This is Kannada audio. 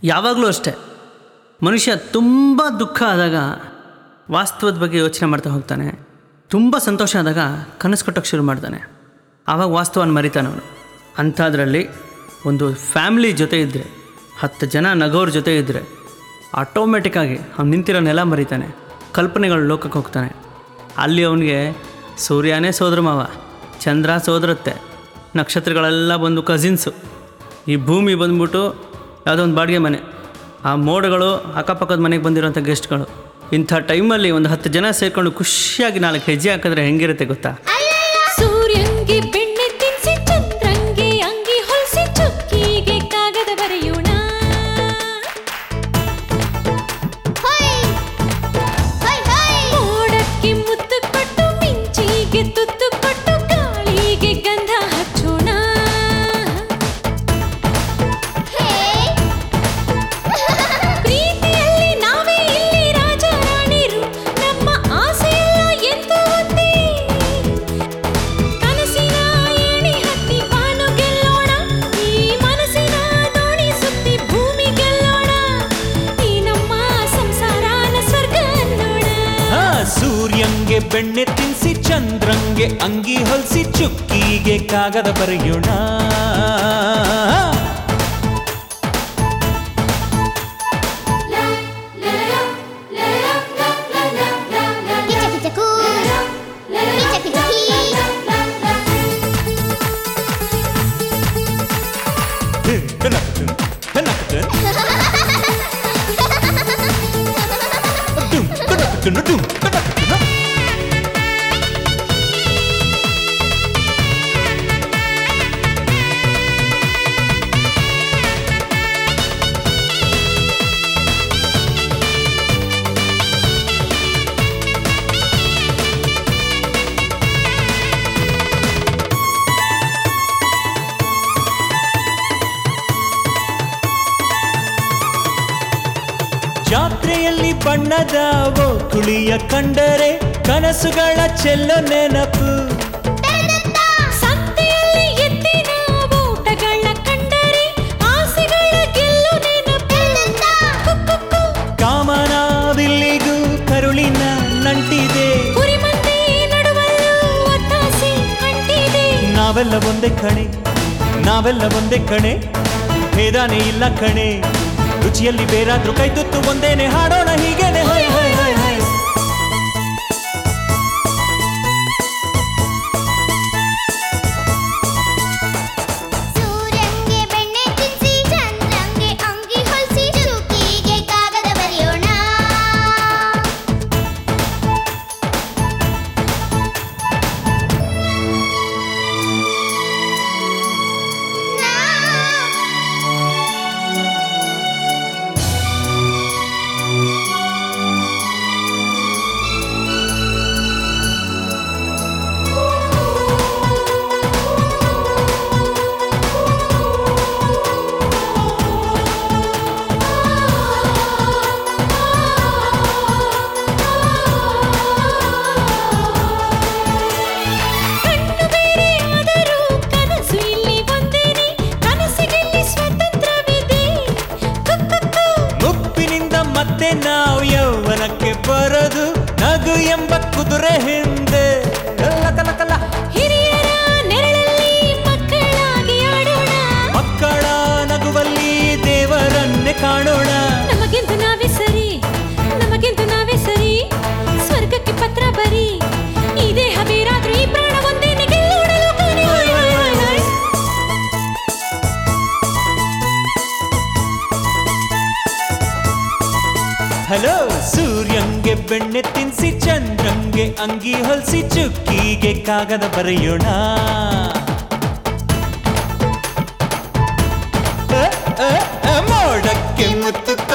ಯಾವಾಗಲೂ ಅಷ್ಟೇ ಮನುಷ್ಯ ತುಂಬ ದುಃಖ ಆದಾಗ ವಾಸ್ತವದ ಬಗ್ಗೆ ಯೋಚನೆ ಮಾಡ್ತಾ ಹೋಗ್ತಾನೆ ತುಂಬ ಸಂತೋಷ ಆದಾಗ ಕನಸು ಕಟ್ಟೋಕ್ಕೆ ಶುರು ಮಾಡ್ತಾನೆ ಆವಾಗ ವಾಸ್ತವನ ಮರಿತಾನೆ ಅವನು ಅಂಥದ್ರಲ್ಲಿ ಒಂದು ಫ್ಯಾಮ್ಲಿ ಜೊತೆ ಇದ್ದರೆ ಹತ್ತು ಜನ ನಗೋರ ಜೊತೆ ಇದ್ದರೆ ಆಟೋಮೆಟಿಕ್ಕಾಗಿ ಅವ್ನು ನಿಂತಿರೋ ನೆಲ ಮರಿತಾನೆ ಕಲ್ಪನೆಗಳ ಲೋಕಕ್ಕೆ ಹೋಗ್ತಾನೆ ಅಲ್ಲಿ ಅವನಿಗೆ ಸೂರ್ಯನೇ ಸೋದರ ಮಾವ ಚಂದ್ರ ಸೋದರತ್ತೆ ನಕ್ಷತ್ರಗಳೆಲ್ಲ ಬಂದು ಕಸಿನ್ಸು ಈ ಭೂಮಿ ಬಂದ್ಬಿಟ್ಟು ಯಾವುದೋ ಒಂದು ಬಾಡಿಗೆ ಮನೆ ಆ ಮೋಡಗಳು ಅಕ್ಕಪಕ್ಕದ ಮನೆಗೆ ಬಂದಿರೋಂಥ ಗೆಸ್ಟ್ಗಳು ಇಂಥ ಟೈಮಲ್ಲಿ ಒಂದು ಹತ್ತು ಜನ ಸೇರಿಕೊಂಡು ಖುಷಿಯಾಗಿ ನಾಲ್ಕು ಹೆಜ್ಜೆ ಹಾಕಿದ್ರೆ ಹೆಂಗಿರುತ್ತೆ ಗೊತ್ತಾ ಸೂರ್ಯಂಗೆ ಬೆಣ್ಣೆ ತಿನ್ಸಿ ಚಂದ್ರಂಗೆ ಅಂಗಿ ಹೊಲ್ಸಿ ಚುಕ್ಕಿಗೆ ಕಾಗದ ಬರೆಯೋಣ ಮೋಡಕ್ಕೆ ಮುತ್ತು ಕೊಟ್ಟು ಮಿಂಚಿಗೆ ತುತ್ತು ಕೊಟ್ಟು ಗಾಳಿಗೆ ಗಂಧ ಹಚ್ಚೋಣ ಪ್ರೀತಿಯಲ್ಲಿ ನಾವೇ ಇಲ್ಲಿ ರಾಜ ರಾಣಿರು ನಮ್ಮ ಆಸೆಯೆಲ್ಲ ಎಂದು ಒಂದೇ ಕನಸಿನ ಏಣಿ ಹತ್ತಿ ಬಾನು ಗೆಲ್ಲೋಣ ಈ ಮನಸ್ಸಿನ ದೋಣಿ ಸುತ್ತಿ ಭೂಮಿ ಗೆಲ್ಲೋಣ ಈ ನಮ್ಮ ಸಂಸಾರನ ಸ್ವರ್ಗ ಅನ್ನೋಣ ಆ ಸೂರ್ಯಂಗೆ ಬೆಣ್ಣೆ ತಿನ್ಸಿ ಚಂದ್ರಂಗೆ ಅಂಗಿ ಹೊಲ್ಸಿ ಚುಕ್ಕಿಗೆ ಕಾಗದ ಬರೆಯೋಣ ಕಿಚಕಿಚಕು ಕಿಚಕಿಚಕಿ ಟನಕ್ಟನ್, ಟನಕ್ಟನ್, ಡುಮ್, ಟನಕ್ಟನ್, ಡುಮ್, ಟನಕ್ಟನ್. ಜಾತ್ರೆಯಲ್ಲಿ ಬಣ್ಣದ ಓ ಕುಳಿಯ ಕಂಡರೆ ಕನಸುಗಳ ಚೆಲ್ಲೋ ನೆನಪು ಸಂತೆಯಲ್ಲಿ ಎತ್ತಿನ ಊಟಗಳ ಕಂಡರೆ ಆಸೆಗಳ ಗೆಲ್ಲು ನೆನಪು ಕುಕ್ಕುಕ್ಕು ಕಾಮನ ಬಿಲ್ಲಿಗೂ ಕರುಳಿನ ನಂಟಿದೆ ಕುರಿಮಂದಿ ನಡುವಲ್ಲೂ ಒತ್ತಾಸೆ ಅಂಟಿದೆ ನಾವೆಲ್ಲ ಒಂದೇ ಕಣೆ ನಾವೆಲ್ಲ ಒಂದೇ ಕಣೆ ಭೇದಾನೇ ಇಲ್ಲ ಕಣೆ ರುಚಿಯಲ್ಲಿ ಬೇರಾದ್ರೂ ಕೈ ತುತ್ತು ಒಂದೇನೆ ಹಾಡೋಣ ಹೀಗೇನೆ ಹೊಯ್ ಹೊಯ್ ಹೊಯ್ ಹೊಯ್ ಸೂರ್ಯಂಗೆ ಬೆಣ್ಣೆ ತಿನ್ಸಿ ಚಂದ್ರಂಗೆ ಅಂಗಿ ಹೊಲ್ಸಿ ಚುಕ್ಕಿಗೆ ಕಾಗದ ಬರೆಯೋಣ ಕಣ್ಣು ಬೇರೆ ಆದರೂ ಕನಸು ಇಲ್ಲಿ ಒಂದೇನೆ ಕನಸಿಗೆಲ್ಲಿ ಸ್ವತಂತ್ರವಿದೆ ಕುಕ್ಕುಕ್ಕು ಮುಪ್ಪಿನಿಂದ ಮತ್ತೆ ನಾವು ಯೌವನಕ್ಕೆ ಬರೋದು ನಗು ಎಂಬ ಕುದುರೆ ಹಿಂದೆ ಲಕ ಲಕ ಲ. ಹಿರಿಯರ ನೆರಳಲ್ಲಿ ಮಕ್ಕಳಾಗಿ ಆಡೋಣ ಮಕ್ಕಳ ನಗುವಲ್ಲಿ ದೇವರನ್ನೇ ಕಾಣೋಣ ನಮಗೆಂದು ನಾವೇ ಸರಿ ನಮಗೆಂದು ನಾವೇ ಸರಿ ಸ್ವರ್ಗಕ್ಕೆ ಪತ್ರ ಬರಿ ಈ ದೇಹ ಬೇರಾದ್ರೂ ಈ ಪ್ರಾಣ ಒಂದೇನೆ ಗೆಲ್ಲೋಣ ಲೋಕನೇ. ಹೊಯ್ ಹೊಯ್ ಹೊಯ್ ಹೊಯ್. ಹಲೋ ಸೂರ್ಯಂಗೆ ಬೆಣ್ಣೆ ತಿನ್ಸಿ ಚಂದ್ರಂಗೆ ಅಂಗಿ ಹೊಲ್ಸಿ ಚುಕ್ಕಿಗೆ ಕಾಗದ ಬರೆಯೋಣ ಅ, ಅ, ಅ, ಮೋಡಕ್ಕೆ ಮುತ್ತು